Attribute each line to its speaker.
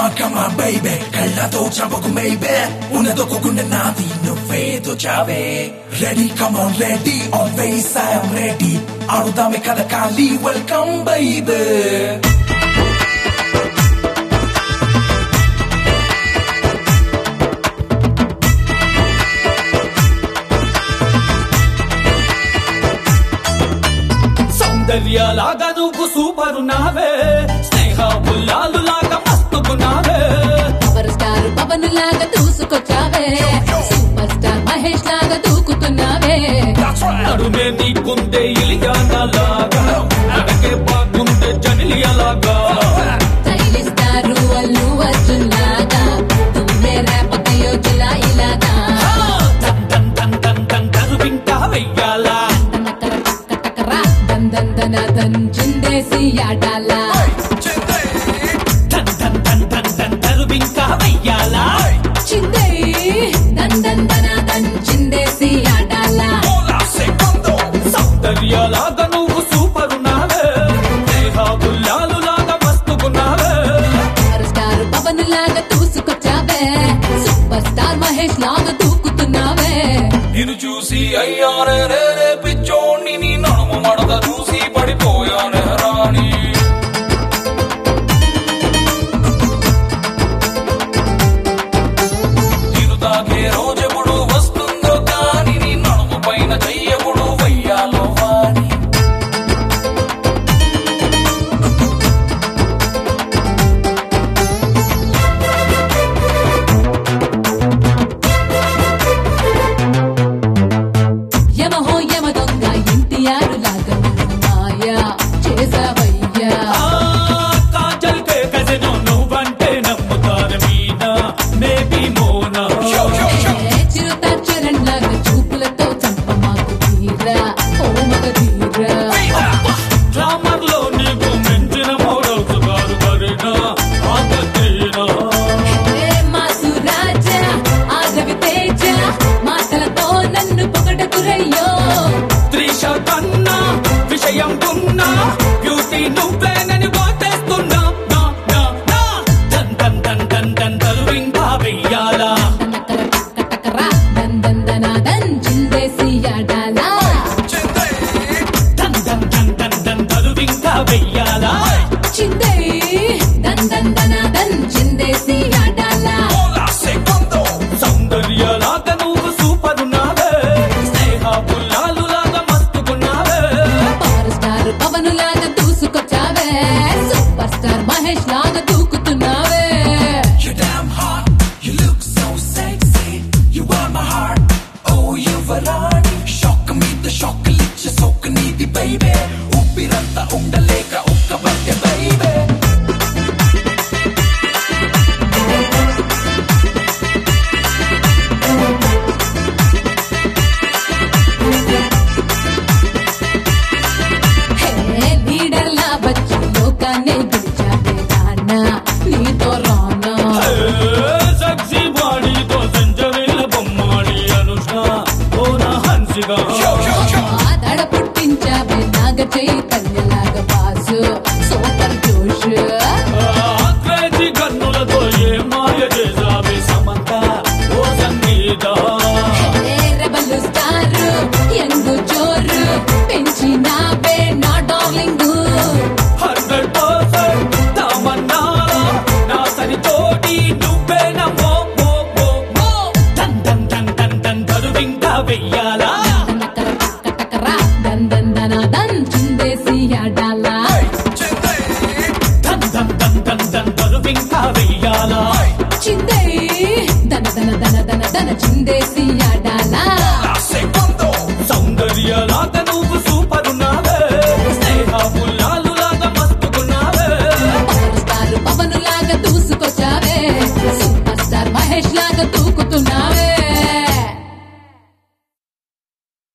Speaker 1: కమా కమా బైబే కళ్ళతో చంపకు మేబే ఉన్నదొక్కకుండా నాది నువ్వేదో చావే ready come on ready always I'm ready ఆడుదామే కదా ఖాళీ వెల్కమ్ బైబే
Speaker 2: సౌందర్యలాగా నువ్వు సూపర్ నావే స్నేహ ఉల్లాలు లాగా మస్తుకున్నావే
Speaker 3: పవర్ స్టార్ పవన్ లాగా దూసుకొచ్చావే సూపర్ స్టార్ మహేష్ లాగా దూకుతున్నావే
Speaker 2: నడుమే నీకుందే ఇలియానాలాగా నడకే బాగుండే జనిలియలాగా
Speaker 3: తైలిస్తారు అల్లు అర్జున్ లాగా తుమ్మే రేపకయో జులాయి లాగా
Speaker 2: టన్ టన్ టన్ టన్ టన్ కరువింకా వెయ్యాలా
Speaker 3: టనకర టకటకరా దన్ దన్ దన దన్ చిందేసి ఆడాలా
Speaker 2: టన్ టన్ టన్ టన్ టన్ కరువింకా వెయ్యాలా
Speaker 3: చిందే దన్ దన్ దన దన్ చిందేసి ఆడాలా
Speaker 2: సౌందర్యలాగా నువ్వు సూపర్ నావే స్నేహ ఉల్లాలు లాగా మస్తుకున్నావే
Speaker 3: పవర్ స్టార్ పవన్ లాగా దూసుకొచ్చావే సూపర్ స్టార్ మహేష్ లాగా దూకుతున్నావే
Speaker 2: నిన్ను చూసి అయ్యానే రే పిచ్చోణ్ణి నీ నడుము మడత చూసి పడిపోయానే రాణి నిన్ను తాకే రోజెప్పుడు వస్తుందో కాని నీ నడుము పైన చెయ్యప్పుడు వయ్యాలో వాణి
Speaker 3: యమహో యమ దొంగ ఇంటియారు లాగా మాయా చేసావయ్యా
Speaker 2: ఆ, కాజల్ కే కజినో నువ్వంటే నమ్ముతాను మీనా మేబీ మోనా
Speaker 3: ఏ చిరుత చరణ్ లాగా చూపులతో చంప మాకు తీరా ఓ మగ తీరా
Speaker 2: గ్లామర్ లో నీకు మించిన మోడల్స్ గారు కరీనా ఆగతీనా
Speaker 3: ఏ మాసు రాజా ఆగవి తేజ మాటలతో నన్ను పొగడకురయ్యో
Speaker 2: త్రిష కన్నా విషయం ఉన్నా బ్యూటీ నువ్వేనని ఓటేస్తున్నా నా నా నా దన్ దన్ దన్ దన్ దన్ తరువింకా వెయ్యాలా
Speaker 3: టనకర టకటకరా దన్ దన్ దన దన్ చిందేసి ఆడాలా
Speaker 2: దన్ దన్ దన్ దన్ దన్ తరువింకా వెయ్యాలా
Speaker 3: చిందే దన్ దన్ దన దన్ చిందేసి ఆడాలా
Speaker 2: సౌందర్యలాగా నువ్వు సూపర్ ఉన్నావే స్నేహ పుల్లాలు లాగా మస్తుకున్నావే
Speaker 3: పవర్ స్టార్ పవన్ లాగా దూసుకొచ్చావే సూపర్ స్టార్ మహేష్ లాగా దూకుతున్నావే
Speaker 1: You're damn hot, you look so sexy. You are my heart, oh you Varani. Shock me the shock, లిచ్చ సోక్ నీది baby. ఊపిరంతా ఉండలేక ఉక్కబట్టే baby.
Speaker 3: హే లీడర్ లా వచ్చి లోకాన్ని గెలిచావే నాన్న నీతో రానా
Speaker 2: సక్సి వాడితో సంచవిల్ల బొమ్మాడి అనుష్క ఓన హన్సిగా
Speaker 3: దడ పుట్టించావే నాగ చైతన్యలాగా బాసు సూపర్ జోష్
Speaker 2: క్రేజీ కన్నులతో ఏ మాయ చేసావి సమంత ఓ సంగీత
Speaker 3: హే రెబల్ స్టార్ యంగ్ జోరు పెంచినావే నా డార్లింగ్
Speaker 2: హండ్రెడ్ పర్సెంట్ తమన్నా నా సరి తోటి నువ్వే నమ్మో మో మో మో టన్ టన్ టన్ టన్ టన్ తరువింకా వెయ్యాలా
Speaker 3: టనకర టకటకరా దన్ దన్ దన దన్ చిందేసి ఆడాలా
Speaker 2: టన్ టన్ టన్ టన్ టన్ తరువింకా వెయ్యాలా
Speaker 3: చిందే దన దన దన దన దన చిందేసి ఆడాలా